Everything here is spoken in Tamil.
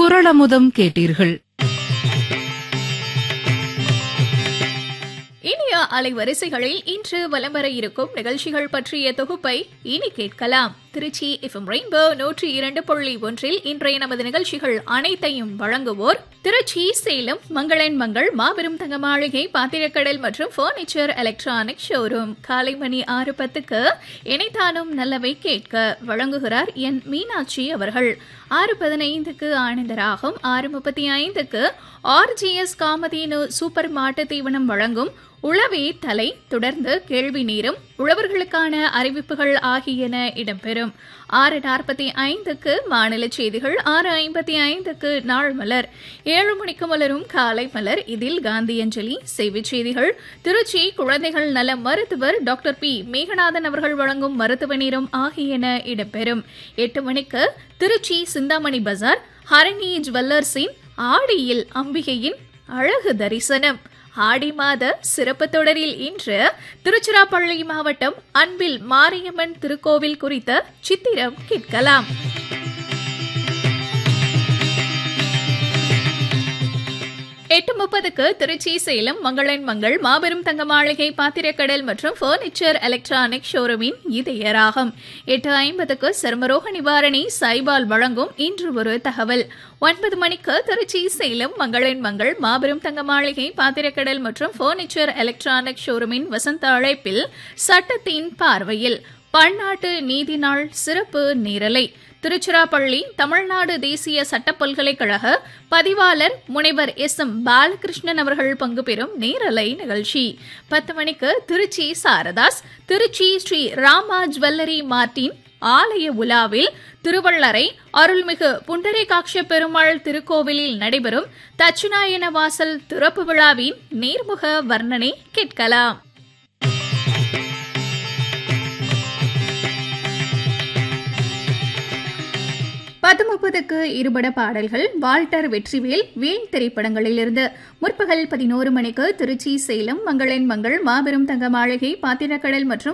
குரளமுதம் கேட்டீர்கள் இனிய அலைவரிசைகளில் இன்று வலம் வர இருக்கும் நிகழ்ச்சிகள் பற்றிய தொகுப்பை இனி கேட்கலாம் திருச்சி எஃப்எம் ரெயின்போ நூற்றி இரண்டு புள்ளி ஒன்றில் இன்றைய நமது நிகழ்ச்சிகள் அனைத்தையும் வழங்குவோர் திருச்சி சேலம் மங்களன் மங்கள் மாபெரும் தங்க மாளிகை பாத்திரக்கடல் மற்றும் பர்னிச்சர் எலக்ட்ரானிக் ஷோரூம் காலை மணி ஆறு பத்துக்கு இணைத்தானும் நல்லவை கேட்க வழங்குகிறார் என் மீனாட்சி அவர்கள் ஆறு பதினைந்துக்கு ஆனந்தராகும் ஆறு முப்பத்தி ஐந்துக்கு ஆர்ஜிஎஸ் காமதேனு சூப்பர் மாட்டு தீவனம் வழங்கும் உளவே தலை தொடர்ந்து கேள்வி நேரம் உழவர்களுக்கான அறிவிப்புகள் ஆகியன இடம்பெறும் ஆறு நாற்பத்தி ஐந்துக்கு மாநில செய்திகள் ஆறு ஐம்பத்தி ஐந்துக்கு நாள் மலர் ஏழு மணிக்கு மலரும் காலை மலர் இதில் காந்தியஞ்சலி செய்திச் செய்திகள் திருச்சி குழந்தைகள் நல மருத்துவர் டாக்டர் பி மேகநாதன் அவர்கள் வழங்கும் மருத்துவ நேரம் ஆகியன இடம்பெறும் எட்டு மணிக்கு திருச்சி சிந்தாமணி பஜார் ஹரணி ஜுவல்லர்ஸின் ஆடியில் அம்பிகையின் அழகு தரிசனம் ஆடி மாத சிறப்பு தொடரில் இன்று திருச்சிராப்பள்ளி மாவட்டம் அன்பில் மாரியம்மன் திருக்கோவில் குறித்த சித்திரம் கேட்கலாம் எட்டு முப்பதுக்கு திருச்சி சேலம் மங்களன் மங்கள் மாபெரும் தங்க மாளிகை பாத்திரக்கடல் மற்றும் பர்னிச்சர் எலக்ட்ரானிக் ஷோரூமின் இதயராகும் எட்டு ஐம்பதுக்கு சர்மரோக நிவாரணி சைபால் வழங்கும் இன்று ஒரு தகவல் ஒன்பது மணிக்கு திருச்சி சேலம் மங்களன் மங்கள் மாபெரும் தங்க மாளிகை பாத்திரக்கடல் மற்றும் பர்னிச்சர் எலக்ட்ரானிக் ஷோரூமின் வசந்த அழைப்பில் சட்டத்தின் பார்வையில் பன்னாட்டு நீதி நாள் சிறப்பு நேரலை திருச்சிராப்பள்ளி தமிழ்நாடு தேசிய சட்ட பல்கலைக்கழக பதிவாளர் முனைவர் எஸ் எம் பாலகிருஷ்ணன் அவர்கள் பங்கு பெறும் நேரலை நிகழ்ச்சி பத்து மணிக்கு திருச்சி சாரதாஸ் திருச்சி ஸ்ரீ ராமா ஜுவல்லரி மார்ட்டின் ஆலய உலாவில் திருவள்ளரை அருள்மிகு புண்டரீகாட்ச பெருமாள் திருக்கோவிலில் நடைபெறும் தட்சிணாயன வாசல் திறப்பு விழாவின் நேர்முக வர்ணனை கேட்கலாம் பத்து முப்பதுக்கு இருபட பாடல்கள் வால்டர் வெற்றிவேல் வேல் திரைப்படங்களிலிருந்து முற்பகல் பதினோரு மணிக்கு திருச்சி சேலம் மங்களன் மங்கள் மாபெரும் தங்க மாளிகை பாத்திரக்கடல் மற்றும்